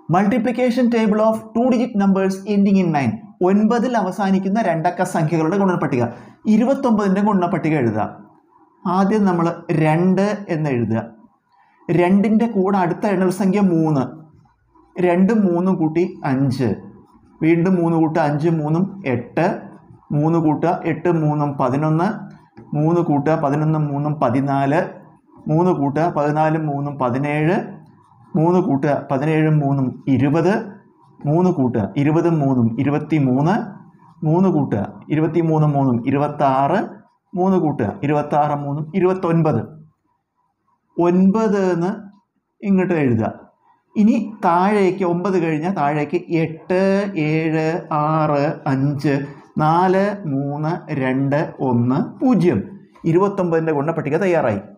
multiplication table of two digit numbers ending in nine ഒൻപതിൽ അവസാനിക്കുന്ന രണ്ടക്ക സംഖ്യകളുടെ ഗുണനപ്പട്ടിക ഇരുപത്തൊമ്പതിൻ്റെ ഗുണനപ്പട്ടിക എഴുതുക ആദ്യം നമ്മൾ രണ്ട് എന്ന് എഴുതുക രണ്ടിൻ്റെ കൂടെ അടുത്ത എണ്ണൽ സംഖ്യ മൂന്ന് രണ്ടും മൂന്നും കൂട്ടി അഞ്ച് വീണ്ടും മൂന്ന് കൂട്ടുക അഞ്ച് മൂന്നും എട്ട് മൂന്ന് കൂട്ടുക എട്ട് മൂന്നും പതിനൊന്ന് മൂന്ന് കൂട്ടുക പതിനൊന്നും മൂന്നും പതിനാല് മൂന്ന് കൂട്ടുക പതിനാലും മൂന്നും പതിനേഴ് മൂന്ന് കൂട്ടുക പതിനേഴും മൂന്നും ഇരുപത് മൂന്ന് കൂട്ടുക ഇരുപതും മൂന്നും ഇരുപത്തി മൂന്ന് മൂന്ന് കൂട്ടുക ഇരുപത്തി മൂന്നും മൂന്നും ഇരുപത്താറ് മൂന്ന് കൂട്ടുക ഇരുപത്താറ് മൂന്നും ഇരുപത്തൊൻപത് ഒൻപത് എന്ന് ഇങ്ങോട്ട് എഴുതുക ഇനി താഴേക്ക് ഒമ്പത് കഴിഞ്ഞാൽ താഴേക്ക് എട്ട് ഏഴ് ആറ് അഞ്ച് നാല് മൂന്ന് രണ്ട് ഒന്ന് പൂജ്യം ഇരുപത്തൊമ്പതിൻ്റെ ഗുണപട്ടിക തയ്യാറായി